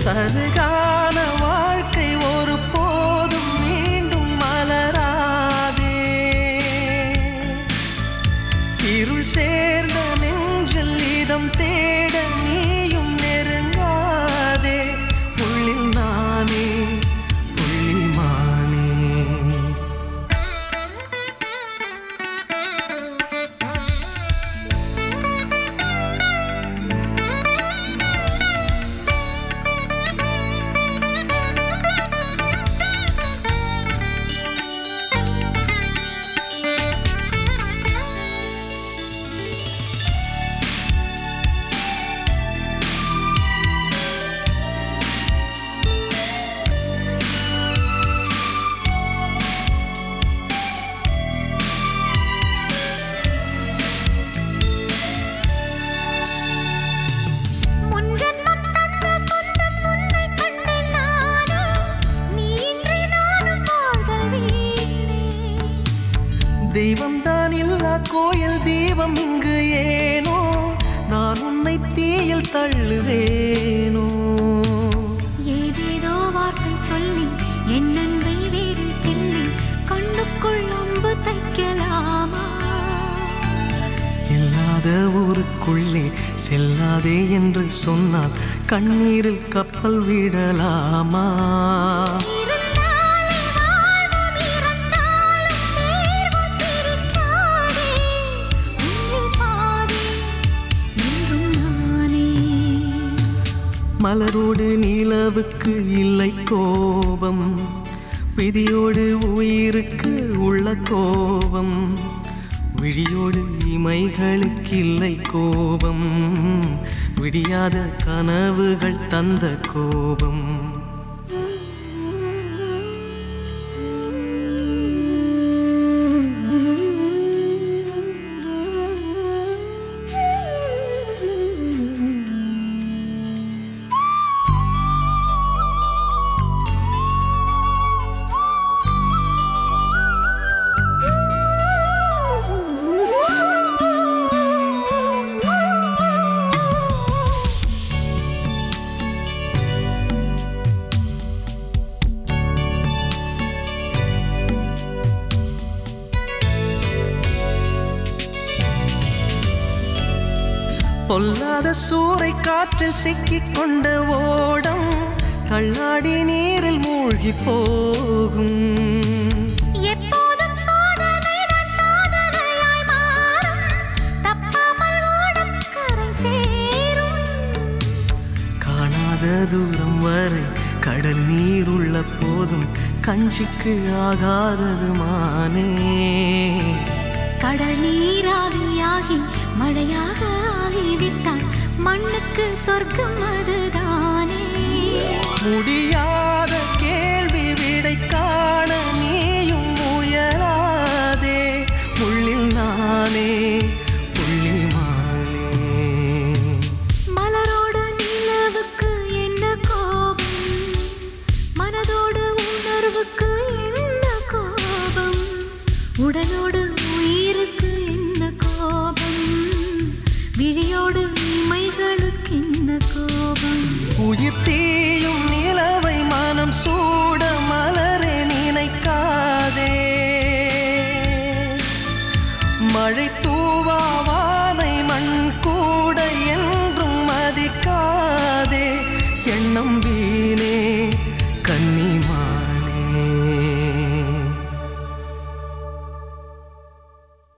சருகான வாழ்க்கை ஒரு போதும் மீண்டும் மலராதே இருள் சேர்ந்த நெஞ்சில் இதம் தேட நீயும் நெருங்காதே புள்ளில் நானே புள்ளிமானே முன்ஜென்மம் தந்த சொந்தம் உன்னை கண்டேன் நானோ நீ இன்றி நானும் வாழ்தல் வீணே தெய்வம் தான் இல்லா கோயில் தீபம் இங்கு ஏனோ நான் உன்னை தீயில் தள்ளுவேனோ ஏதேதோ வார்த்தை சொல்லி என் அன்பை வேறு கிள்ளி கண்ணுக்குள் அம்பு தைக்கலாமா இல்லாத ஊருக்குள்ளே செல்லாதே என்று சொன்னால் கண்ணீரில் கப்பல் விடலாமா இருந்தாலே வாழ்வோம் இறந்தாலும் சேர்வோம் பிரிக்காதே உன்னில் பாதி என்றும் நானே மலரோடு நிலவுக்கு இல்லை கோபம் விதியோடு உயிருக்கு உள்ள கோபம் விழியோடு இமைகளுக்கு இல்லை கோபம் விடியாத கனவுகள் தந்த கோபம் பொல்லாத சூறை காற்றில் சிக்கிக் கொண்ட ஓடம் தள்ளாடி நீரில் மூழ்கி போகும் எப்போதும் சோதனைதான் சாதனையாய் மாறும் தப்பாமல் ஓடும் கரை சேரும் காணாத தூரம் வரை கடல் நீர் உள்ள போதும் கஞ்சிக்கு ஆகாதது மானே கடல் நீராவியாகி மழையாக ஆகிவிட்டால் மண்ணுக்கு சொர்க்கம் அதுதானே முடியாத கேள்வி விடை காண நீயும் முயலாதே முள்ளில் நானே புள்ளிமானே மலரோடு நிலவுக்கு என்ன கோபம் மனதோடு உணர்வுக்கு என்ன கோபம் உடலோடு உயிருக்கு என்ன கோபம் விழியோடு இமைகளுக்கு என்ன கோபம் உயிர் தீயும் நிலவை மனம் சூட மலரே நினைக்காதே மழை தூவாவானை மண் கூட என்றும் மதிக்காதே எண்ணம் வீணே